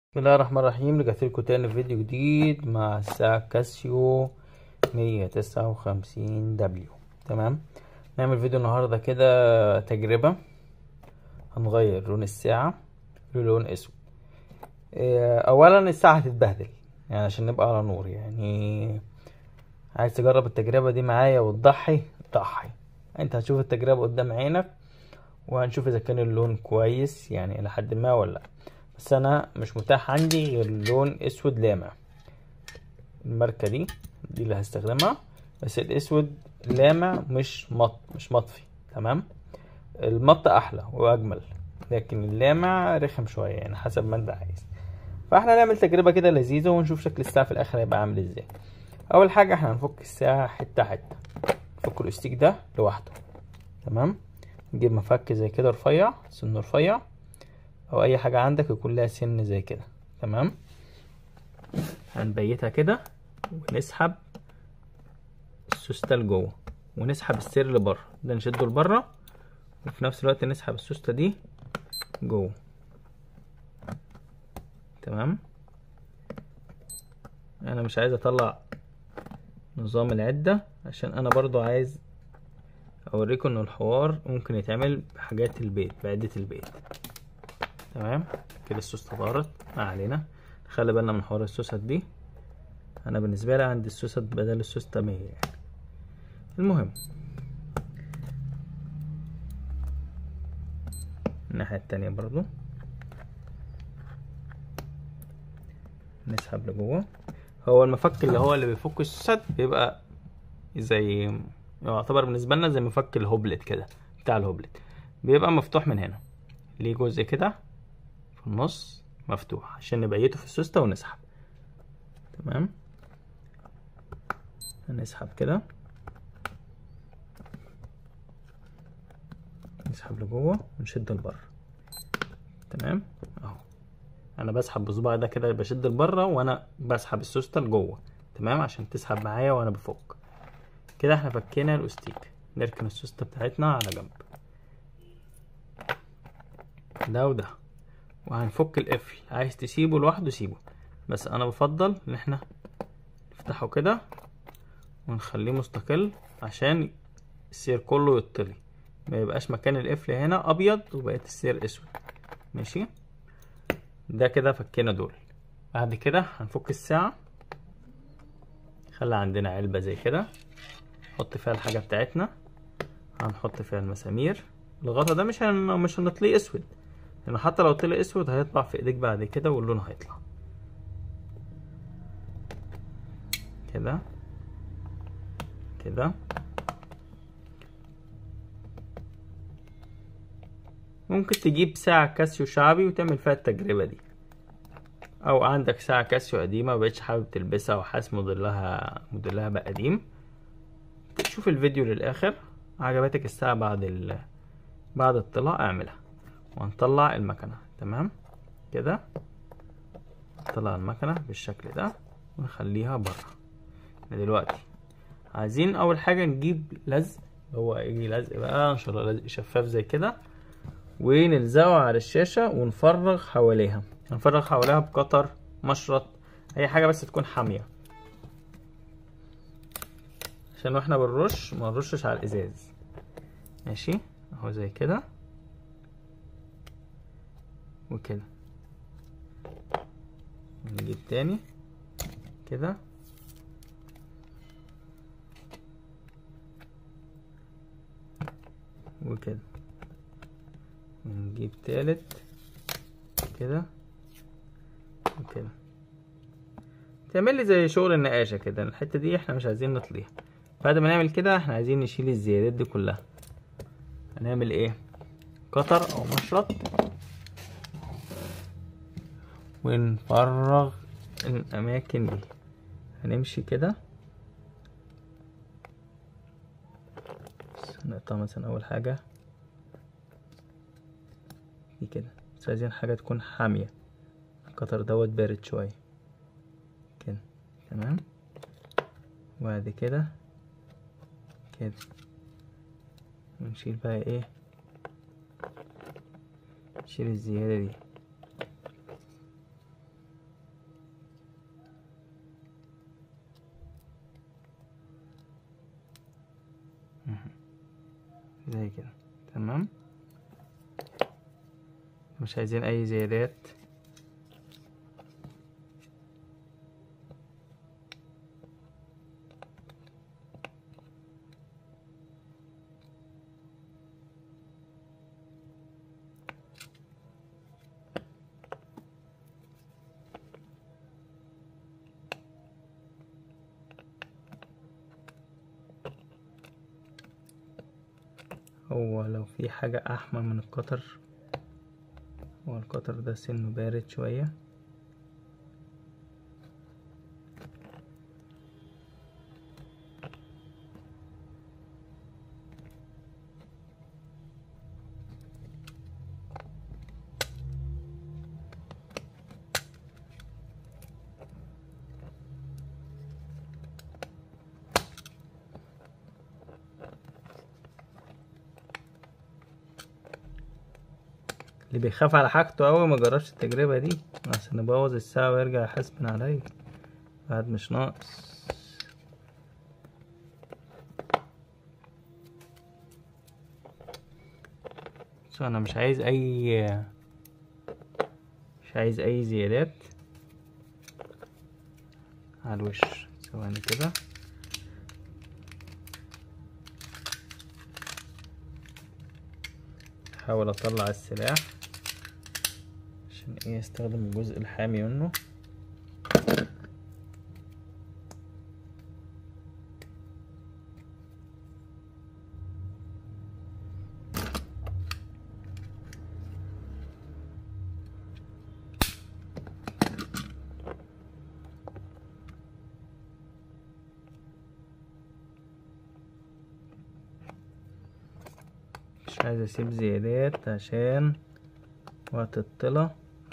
بسم الله الرحمن الرحيم رجعت لكم تاني في فيديو جديد مع الساعة كاسيو مية تسعة وخمسين دبليو تمام نعمل فيديو النهاردة كده تجربة هنغير لون الساعة للون اسود إيه، اولا الساعة هتتبهدل يعني عشان نبقى على نور يعني عايز تجرب التجربة دي معايا وتضحي ضحي انت هتشوف التجربة قدام عينك وهنشوف اذا كان اللون كويس يعني الى حد ما ولا لا بس انا مش متاح عندي غير لون اسود لامع الماركة دي دي اللي هستخدمها بس الاسود لامع مش مط مش مطفي تمام المط احلى واجمل لكن اللامع رخم شوية يعني حسب ما انت عايز فاحنا نعمل تجربة كده لذيذة ونشوف شكل الساعة في الاخر هيبقى عامل ازاي اول حاجة احنا هنفك الساعة حتة حتة نفك الاستيك ده لوحده تمام نجيب مفك زي كده رفيع سن رفيع او اي حاجة عندك يكون لها سن زي كده تمام هنبيتها كده ونسحب السوستة لجوه ونسحب السر لبره ده نشده لبره وفي نفس الوقت نسحب السوستة دي جوه تمام انا مش عايز اطلع نظام العدة عشان انا برضو عايز اوريكم ان الحوار ممكن يتعمل بحاجات البيت بعدة البيت تمام كده السوسته طارت ما علينا خلي بالنا من حوار السوست دي انا بالنسبه لي عندي السوست بدل السوسته 100 يعني المهم الناحيه التانية برضو نسحب لجوه هو المفك اللي هو اللي بيفك السوست بيبقى زي يعتبر بالنسبه لنا زي مفك الهوبلت كده بتاع الهوبلت بيبقى مفتوح من هنا ليه جزء كده في النص مفتوح عشان نبيته في السوستة ونسحب تمام هنسحب كده نسحب لجوه ونشد لبره تمام اهو انا بسحب بصباعي ده كده بشد لبره وانا بسحب السوستة لجوه تمام عشان تسحب معايا وانا بفك كده احنا فكينا الاستيك نركن السوستة بتاعتنا على جنب ده وده وهنفك القفل عايز تسيبه لوحده سيبه بس انا بفضل ان احنا نفتحه كده ونخليه مستقل عشان السير كله يطلي ما يبقاش مكان القفل هنا ابيض وبقيت السير اسود ماشي ده كده فكينا دول بعد كده هنفك الساعة خلي عندنا علبة زي كده نحط فيها الحاجة بتاعتنا هنحط فيها المسامير الغطا ده مش هن... مش هنطليه اسود لان حتى لو طلع اسود هيطلع في ايديك بعد كده واللون هيطلع كده كده ممكن تجيب ساعة كاسيو شعبي وتعمل فيها التجربة دي او عندك ساعة كاسيو قديمة مبقتش حابب تلبسها وحاسس موديلها موديلها بقى قديم تشوف الفيديو للاخر عجبتك الساعة بعد ال... بعد الطلاء اعملها وهنطلع المكنة تمام كده نطلع المكنة بالشكل ده ونخليها برا دلوقتي عايزين اول حاجة نجيب لزق هو يجي لزق بقى ان شاء الله لزق شفاف زي كده ونلزقه على الشاشة ونفرغ حواليها هنفرغ حواليها بقطر مشرط اي حاجة بس تكون حامية عشان واحنا بنرش ما نرشش على الازاز ماشي اهو زي كده وكده نجيب تاني كده وكده ونجيب تالت كده وكده تعمل لي زي شغل النقاشة كده الحتة دي احنا مش عايزين نطليها بعد ما نعمل كده احنا عايزين نشيل الزيادات دي كلها هنعمل ايه قطر او مشرط ونفرغ الأماكن دي هنمشي كده نقطع مثلا أول حاجة دي كده بس عايزين حاجة تكون حامية القطر دوت بارد شوية كده تمام وبعد كده كده ونشيل بقى ايه نشيل الزيادة دي زي كده تمام مش عايزين اي زيادات هو لو في حاجة أحمر من القطر هو القطر ده سنه بارد شوية اللي بيخاف على حاجته أوي ما جربش التجربة دي عشان نبوظ الساعة ويرجع يحاسبن عليا بعد مش ناقص بس أنا مش عايز أي مش عايز أي زيادات على الوش ثواني كده احاول اطلع السلاح عشان ايه استخدم الجزء الحامي منه مش عايز اسيب زيادات عشان وقت الطلة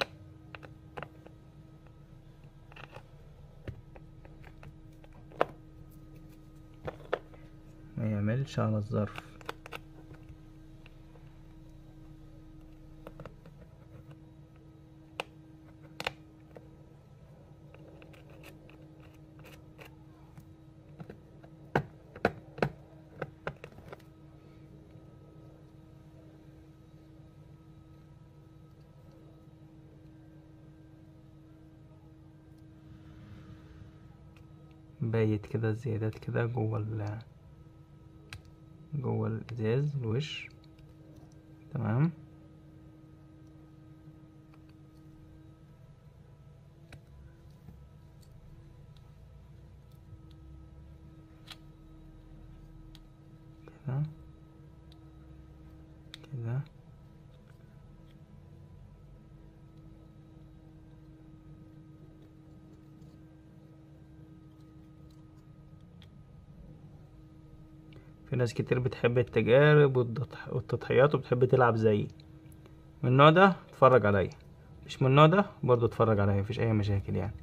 ما يعملش على الظرف بايت كده الزيادات كده جوه ال جوه الازاز الوش تمام كده كده في ناس كتير بتحب التجارب والتضح- والتضحيات وبتحب تلعب زيي من النوع ده اتفرج عليا مش من النوع ده برضه اتفرج عليا مفيش اي مشاكل يعني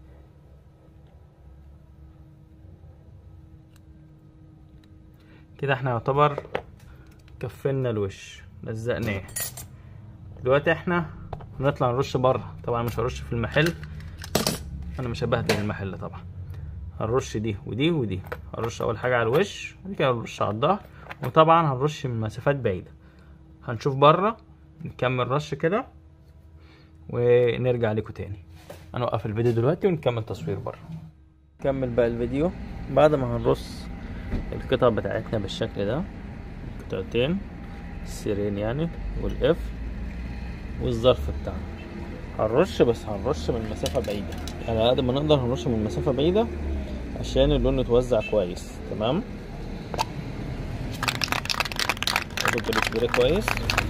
كده احنا يعتبر كفلنا الوش لزقناه دلوقتي احنا هنطلع نرش بره طبعا مش هرش في المحل انا مش هبهدل المحل طبعا هنرش دي ودي ودي هنرش اول حاجه على الوش وبعد كده هنرش على الظهر وطبعا هنرش من مسافات بعيده هنشوف بره نكمل رش كده ونرجع لكم تاني هنوقف الفيديو دلوقتي ونكمل تصوير بره نكمل بقى الفيديو بعد ما هنرص القطع بتاعتنا بالشكل ده قطعتين السيرين يعني والقفل والظرف بتاعنا هنرش بس هنرش من مسافة بعيدة يعني على قد ما نقدر هنرش من مسافة بعيدة عشان اللون يتوزع كويس تمام خدوا بالسبراي كويس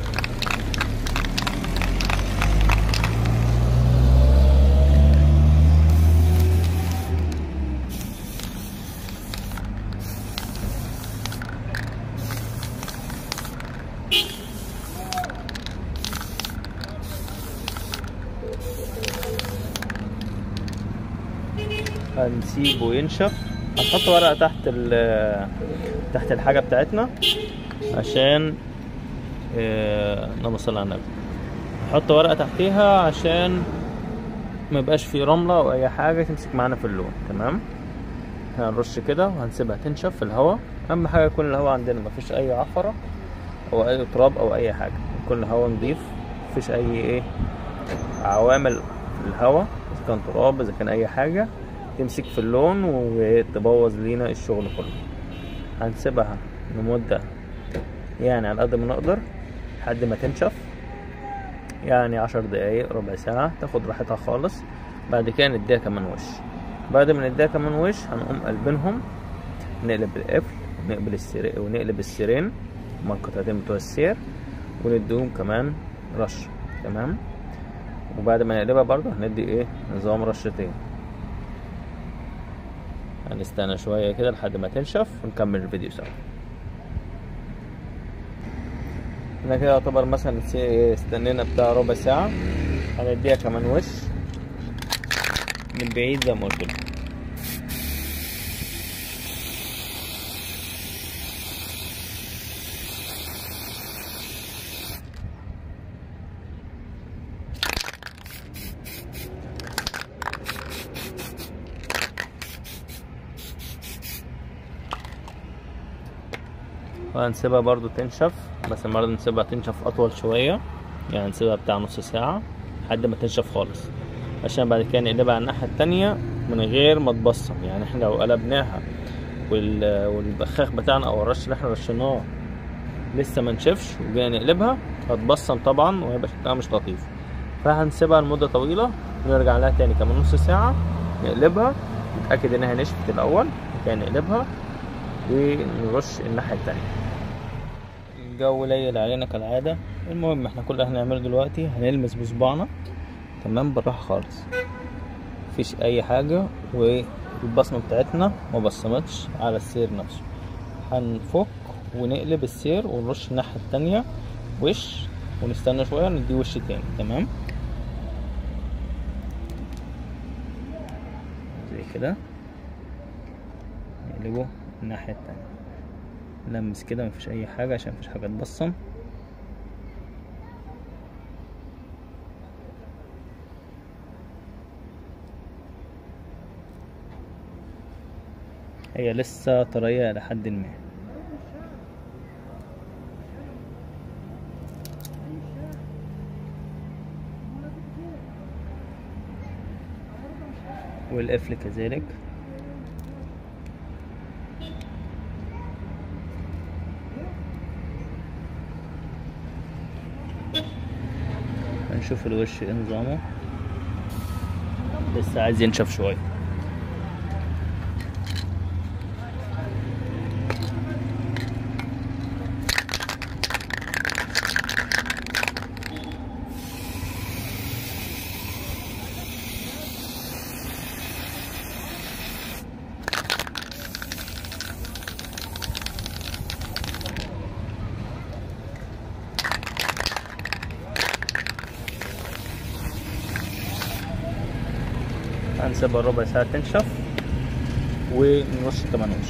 هنسيبه ينشف هنحط ورقة تحت ال تحت الحاجة بتاعتنا عشان آه، اللهم صل على النبي نحط ورقة تحتيها عشان ما يبقاش فيه رملة او اي حاجة تمسك معانا في اللون تمام هنرش كده وهنسيبها تنشف في الهواء اهم حاجة يكون الهواء عندنا مفيش اي عفرة او اي تراب او اي حاجه يكون الهواء نضيف مفيش اي ايه عوامل في الهواء اذا كان تراب اذا كان اي حاجه تمسك في اللون وتبوظ لينا الشغل كله هنسيبها لمده يعني على قد ما نقدر لحد ما تنشف يعني عشر دقايق ربع ساعة تاخد راحتها خالص بعد كده نديها كمان وش بعد ما نديها كمان وش هنقوم قلبينهم نقلب القفل ونقلب السير ونقلب السيرين هما القطعتين بتوع السير ونديهم كمان رش تمام وبعد ما نقلبها برضه هندي ايه نظام رشتين هنستنى شوية كده لحد ما تنشف ونكمل الفيديو سوا احنا كده يعتبر مثلا استنينا بتاع ربع ساعة هنديها كمان وش من بعيد زي ما قلت لكم وهنسيبها برضو تنشف بس المرة دي نسيبها تنشف أطول شوية يعني نسيبها بتاع نص ساعة لحد ما تنشف خالص عشان بعد كده نقلبها على الناحية التانية من غير ما تبصم يعني احنا لو قلبناها وال... والبخاخ بتاعنا أو الرش اللي احنا رشيناه لسه ما نشفش وجينا نقلبها هتبصم طبعا وهيبقى شكلها مش لطيف فهنسيبها لمدة طويلة ونرجع لها تاني كمان نص ساعة نقلبها نتأكد انها نشفت الأول كده نقلبها ونرش الناحية التانية الجو ليل علينا كالعادة المهم احنا كل اللي هنعمله دلوقتي هنلمس بصباعنا تمام بالراحة خالص مفيش أي حاجة والبصمة بتاعتنا ما بصمتش على السير نفسه هنفك ونقلب السير ونرش الناحية التانية وش ونستنى شوية نديه وش تاني تمام زي كده نقلبه الناحية التانية نلمس كده مفيش أي حاجة عشان مفيش حاجة تبصم هي لسه طرية لحد ما والقفل كذلك هنشوف الوش ايه نظامه لسه عايز ينشف شويه هنسيبها ربع ساعة تنشف ونرش كمان وش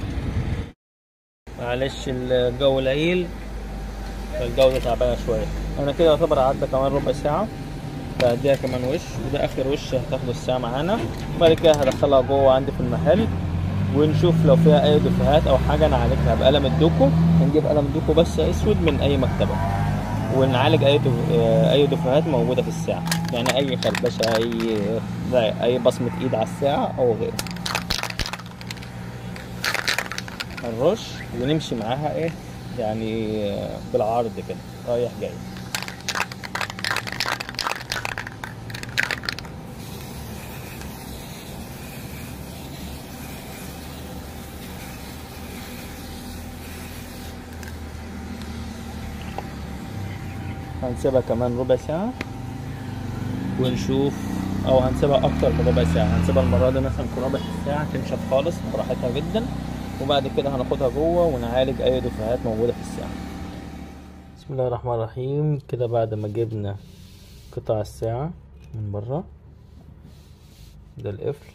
معلش الجو ليل فالجودة تعبانة شوية أنا كده يعتبر عدى كمان ربع ساعة فهديها كمان وش وده آخر وش هتاخده الساعة معانا وبعد كده هدخلها جوه عندي في المحل ونشوف لو فيها أي دفوهات أو حاجة نعالجها بقلم الدوكو هنجيب قلم دوكو بس أسود من أي مكتبة ونعالج اي دف... اي دفوهات موجوده في الساعه يعني اي خربشه اي اي بصمه ايد على الساعه او غيره هنرش ونمشي معاها ايه يعني بالعرض كده رايح جاي هنسيبها كمان ربع ساعة ونشوف او هنسيبها اكتر من ربع ساعة هنسيبها المرة دي مثلا في ربع ساعة تنشف خالص براحتها جدا وبعد كده هناخدها جوه ونعالج اي دفوهات موجودة في الساعة بسم الله الرحمن الرحيم كده بعد ما جبنا قطع الساعة من برا ده القفل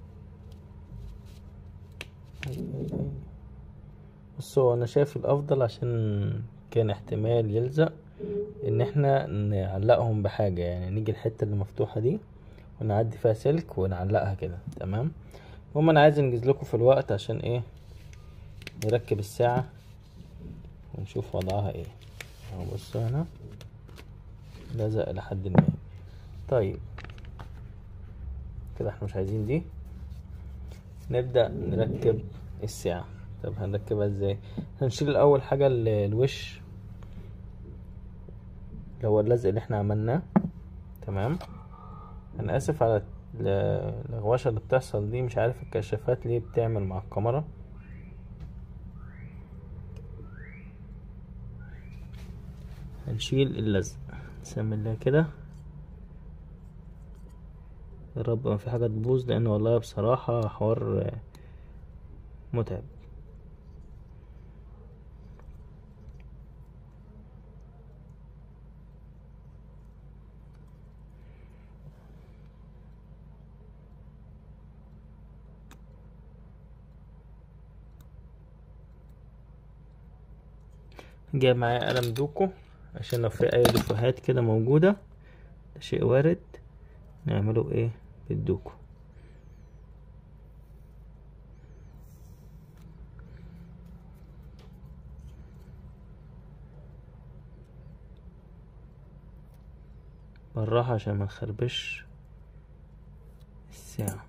بصوا انا شايف الافضل عشان كان احتمال يلزق ان احنا نعلقهم بحاجة يعني نيجي الحتة اللي مفتوحة دي ونعدي فيها سلك ونعلقها كده تمام المهم انا عايز انجز لكم في الوقت عشان ايه نركب الساعة ونشوف وضعها ايه اهو بصوا هنا لزق لحد ما طيب كده احنا مش عايزين دي نبدأ نركب الساعة طب هنركبها ازاي هنشيل الاول حاجة ال- الوش اللي هو اللزق اللي احنا عملناه تمام انا اسف على ال- الغواشة اللي بتحصل دي مش عارف الكشافات ليه بتعمل مع الكاميرا هنشيل اللزق بسم الله كده يا رب ما في حاجة تبوظ لان والله بصراحة حوار آه، متعب جايب معايا قلم دوكو عشان لو في اي دفوهات كده موجودة ده شيء وارد نعمله ايه بالدوكو بالراحة عشان ما نخربش الساعة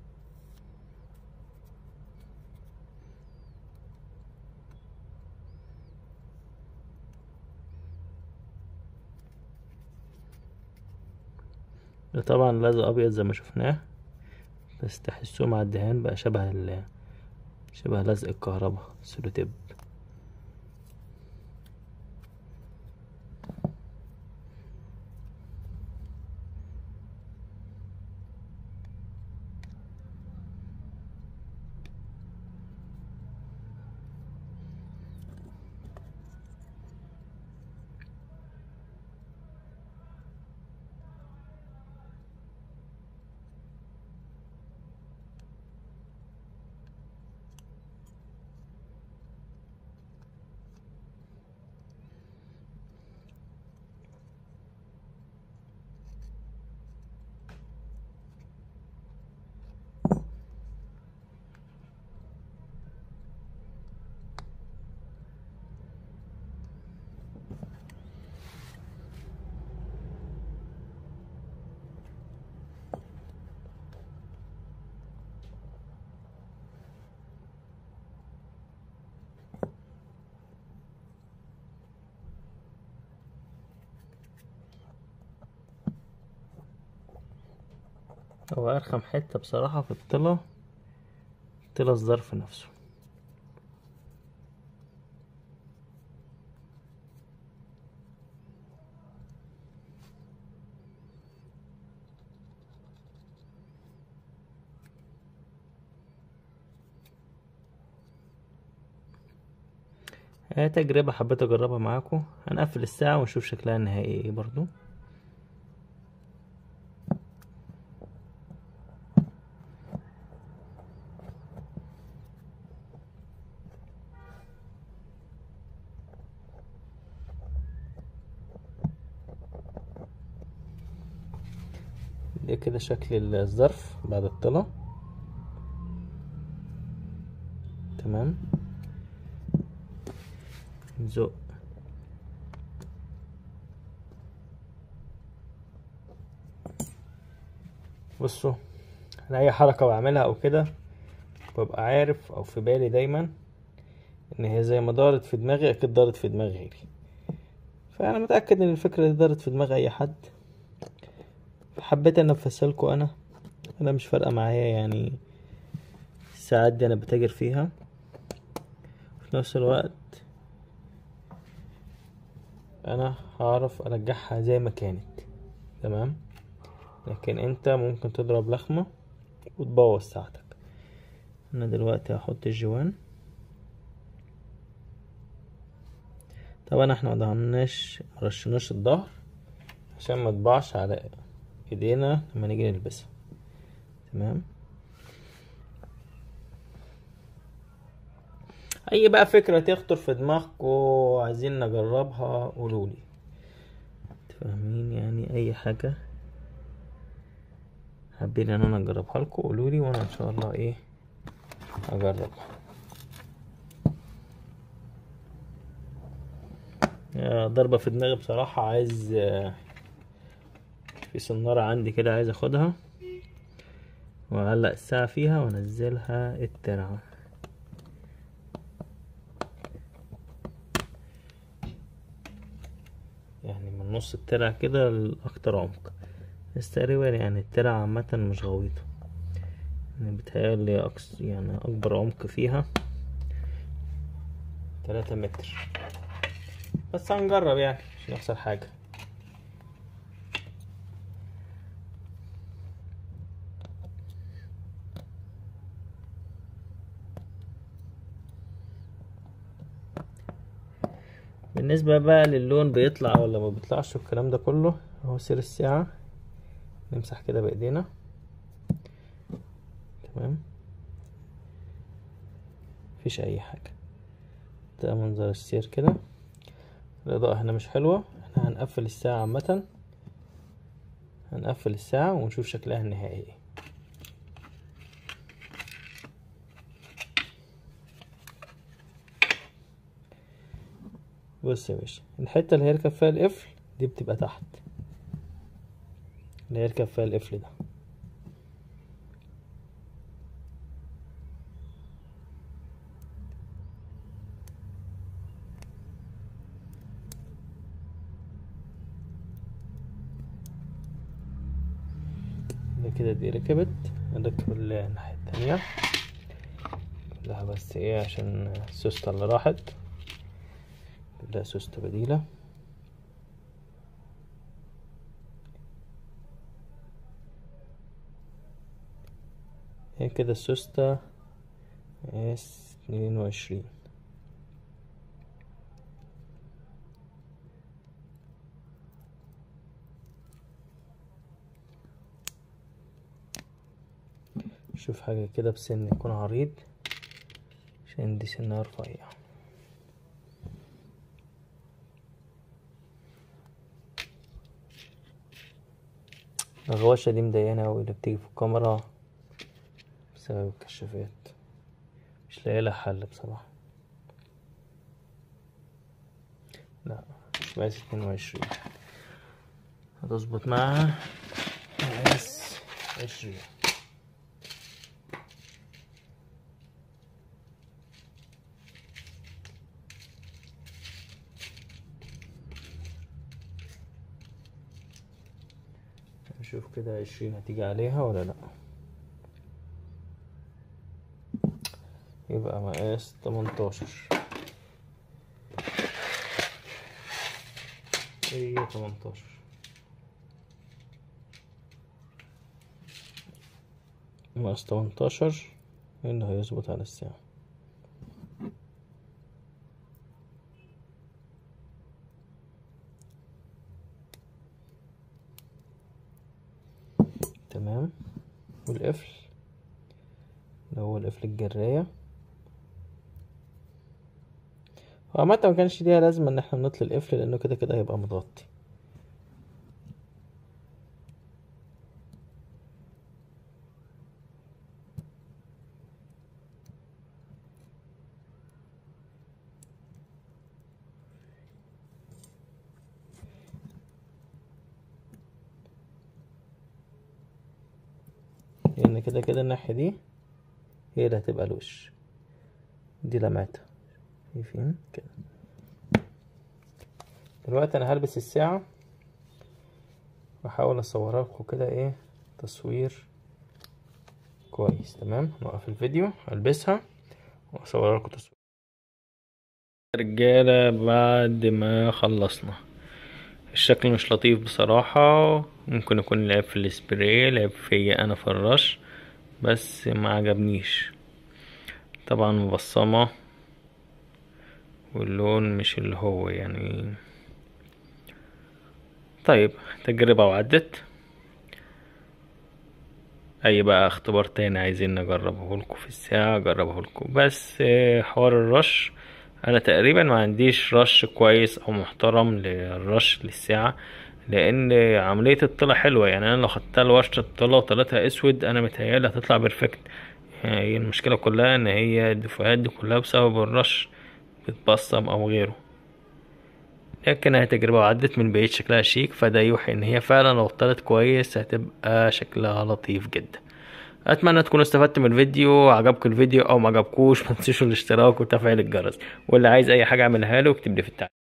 ده طبعا لزق ابيض زي ما شفناه بس تحسوه مع الدهان بقى شبه ال شبه لزق الكهرباء سلوتيب هو ارخم حتة بصراحة في الطلة طلة الظرف نفسه هي تجربة حبيت اجربها معاكم هنقفل الساعة ونشوف شكلها النهائي ايه برضو ده كده شكل الظرف بعد الطلة تمام نزق بصوا انا اي حركة بعملها او كده ببقى عارف او في بالي دايما ان هي زي ما دارت في دماغي اكيد دارت في دماغ غيري فانا متأكد ان الفكرة دي دارت في دماغ اي حد حبيت انفذها لكم انا انا مش فارقه معايا يعني الساعات دي انا بتاجر فيها في نفس الوقت انا هعرف ارجعها زي ما كانت تمام لكن انت ممكن تضرب لخمه وتبوظ ساعتك انا دلوقتي هحط الجوان طبعا احنا مدهناش مرشناش الظهر عشان ما تبعش على ايدينا لما نيجي نلبسها تمام اي بقى فكرة تخطر في دماغكم عايزين نجربها قولولي فاهمين يعني اي حاجة حابين ان انا اجربها لكم قولولي وانا ان شاء الله ايه اجربها آه، ضربة في دماغي بصراحة عايز آه، في صنارة عندي كده عايز اخدها واعلق الساعة فيها وانزلها الترعة يعني من نص الترعة كده لأكتر عمق بس تقريبا يعني الترعة عامة مش غويطة يعني بتهيألي أقص يعني أكبر عمق فيها تلاتة متر بس هنجرب يعني مش هنخسر حاجة بالنسبة بقى للون بيطلع ولا ما بيطلعش والكلام ده كله اهو سير الساعة نمسح كده بايدينا تمام مفيش اي حاجة ده منظر السير كده الإضاءة هنا مش حلوة احنا هنقفل الساعة عامة هنقفل الساعة ونشوف شكلها النهائي ايه بص يا باشا الحتة اللي هيركب فيها القفل دي بتبقى تحت اللي هيركب فيها القفل ده ده كده دي ركبت نركب الناحية التانية كلها بس ايه عشان السوستة اللي راحت كلها سوستة بديلة هي كده السوستة اس اتنين وعشرين شوف حاجة كده بسن يكون عريض عشان دي سنها رفيع الغواشة دي مضايقاني أوي اللي بتيجي في الكاميرا بسبب الكشافات مش لاقي لها حل بصراحة لا مش مقاس اتنين وعشرين هتظبط معاها مقاس عشرين نشوف كده عشرين هتيجي عليها ولا لأ يبقى مقاس تمنتاشر هي تمنتاشر مقاس تمنتاشر اللي هيظبط على الساعة تمام والقفل اللي هو القفل الجراية هو عامة ما كانش ليها لازمة ان احنا نطلي القفل لانه كده كده هيبقى متغطي لان كده كده الناحية دي هي اللي هتبقى الوش دي لمعتها شايفين كده دلوقتي انا هلبس الساعة واحاول اصورها لكم كده ايه تصوير كويس تمام نوقف الفيديو البسها واصورها لكم تصوير رجالة بعد ما خلصنا الشكل مش لطيف بصراحة ممكن يكون لعب في السبراي لعب فيا انا في الرش بس ما عجبنيش طبعا مبصمة واللون مش اللي هو يعني طيب تجربة وعدت اي بقى اختبار تاني عايزين نجربه لكم في الساعة جربه لكم بس آه، حوار الرش انا تقريبا ما عنديش رش كويس او محترم للرش للساعة لان عملية الطلا حلوة يعني انا لو خدتها لورشة الطلا وطلعتها اسود انا متهيألي هتطلع بيرفكت يعني هي المشكلة كلها ان هي الدفوهات دي كلها بسبب الرش بتبصم او غيره لكن هي تجربة وعدت من بعيد شكلها شيك فده يوحي ان هي فعلا لو طلعت كويس هتبقى شكلها لطيف جدا اتمنى تكونوا استفدتوا من الفيديو عجبكم الفيديو او ما عجبكوش ما تنسوش الاشتراك وتفعيل الجرس واللي عايز اي حاجة اعملها له اكتب لي في التعليقات